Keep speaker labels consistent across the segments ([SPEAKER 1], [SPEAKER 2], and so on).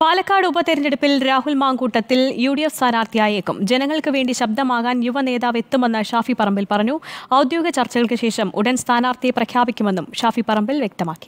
[SPEAKER 1] പാലക്കാട് ഉപതെരഞ്ഞെടുപ്പിൽ Rahul Mankoottathil U D F സ്ഥാനാർത്ഥിയായേക്കും ജനങ്ങൾക്ക് വേണ്ടി ശബ്ദമാകാൻ യുവ നേതാവ് എത്തുമെന്ന് ഷാഫി പറമ്പിൽ പറഞ്ഞു ഔദ്യോഗിക ചർച്ചകൾക്ക് ശേഷം ഉടൻ സ്ഥാനാർത്ഥിയെ പ്രഖ്യാപിക്കുമെന്നും ഷാഫി പറമ്പിൽ വ്യക്തമാക്കി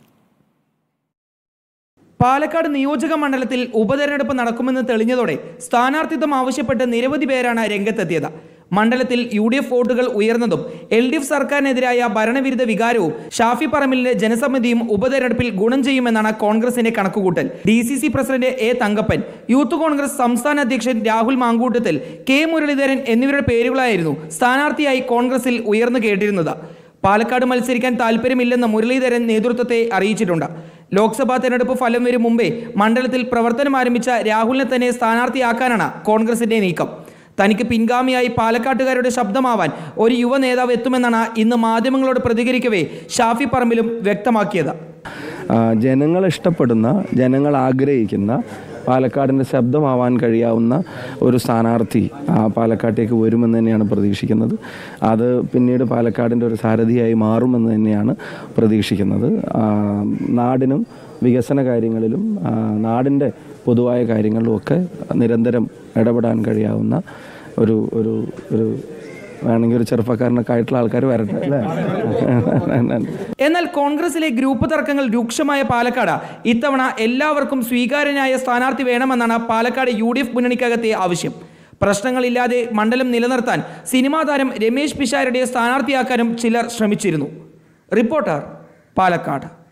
[SPEAKER 2] പാലക്കാട് നിയോജക മണ്ഡലത്തിൽ ഉപതെരഞ്ഞെടുപ്പ് നടക്കുമെന്ന് തെളിഞ്ഞതോടെ സ്ഥാനാർത്ഥിത്വം ആവശ്യപ്പെട്ട് നിരവധി പേരാണ് രംഗത്തെത്തിയത് മണ്ഡലത്തിൽ യു ഡി എഫ് വോട്ടുകൾ ഉയർന്നതും എൽ ഡി എഫ് സർക്കാരിനെതിരായ ഭരണവിരുദ്ധ വികാരവും ഷാഫി പറമ്പിലിന്റെ ജനസമിതിയും ഉപതെരഞ്ഞെടുപ്പിൽ ഗുണം ചെയ്യുമെന്നാണ് കോൺഗ്രസിന്റെ കണക്കുകൂട്ടൽ D C C president A Thankappan youth Congress സംസ്ഥാന അധ്യക്ഷൻ രാഹുൽ മാങ്കൂട്ടത്തിൽ കെ മുരളീധരൻ എന്നിവരുടെ പേരുകളായിരുന്നു സ്ഥാനാർത്ഥിയായി കോൺഗ്രസിൽ ഉയർന്നു കേട്ടിരുന്നത് പാലക്കാട് മത്സരിക്കാൻ താല്പര്യമില്ലെന്ന് മുരളീധരൻ നേതൃത്വത്തെ അറിയിച്ചിട്ടുണ്ട് ലോക്സഭാ തെരഞ്ഞെടുപ്പ് ഫലം വരും മുമ്പേ മണ്ഡലത്തിൽ പ്രവർത്തനം ആരംഭിച്ച രാഹുലിനെ തന്നെ സ്ഥാനാർത്ഥിയാക്കാനാണ് കോൺഗ്രസിന്റെ നീക്കം തനിക്ക് പിൻഗാമിയായി പാലക്കാട്ടുകാരുടെ ശബ്ദമാവാൻ ഒരു യുവ നേതാവ് എത്തുമെന്നാണ് ഇന്ന് മാധ്യമങ്ങളോട് പ്രതികരിക്കവേ ഷാഫി പറമ്പിലും വ്യക്തമാക്കിയത്
[SPEAKER 3] ആ, ജനങ്ങൾ ഇഷ്ടപ്പെടുന്ന ജനങ്ങൾ ആഗ്രഹിക്കുന്ന പാലക്കാടിൻ്റെ ശബ്ദമാവാൻ കഴിയാവുന്ന ഒരു സ്ഥാനാർത്ഥി ആ, പാലക്കാട്ടേക്ക് വരുമെന്ന് തന്നെയാണ് പ്രതീക്ഷിക്കുന്നത് അത് പിന്നീട് പാലക്കാടിൻ്റെ ഒരു സാരഥിയായി മാറുമെന്ന് തന്നെയാണ് പ്രതീക്ഷിക്കുന്നത് ആ, നാടിനും വികസന കാര്യങ്ങളിലും ആ, നാടിൻ്റെ പൊതുവായ കാര്യങ്ങളിലും ഒക്കെ നിരന്തരം ഇടപെടാൻ കഴിയാവുന്ന ഒരു ഒരു ഒരു വേണമെങ്കിൽ ഒരു ചെറുപ്പക്കാരനൊക്കെ ആയിട്ടുള്ള ആൾക്കാർ വരട്ടെ അല്ലേ
[SPEAKER 2] എന്നാൽ കോൺഗ്രസിലെ ഗ്രൂപ്പ് തർക്കങ്ങൾ രൂക്ഷമായ പാലക്കാട് ഇത്തവണ എല്ലാവർക്കും സ്വീകാര്യനായ സ്ഥാനാർത്ഥി വേണമെന്നാണ് പാലക്കാട് യു ഡി എഫ് മുന്നണിക്കകത്തെ ആവശ്യം പ്രശ്നങ്ങളില്ലാതെ മണ്ഡലം നിലനിർത്താൻ സിനിമാ താരം രമേശ് പിഷാരടിയെ സ്ഥാനാർത്ഥിയാക്കാനും ചിലർ ശ്രമിച്ചിരുന്നു റിപ്പോർട്ടർ പാലക്കാട്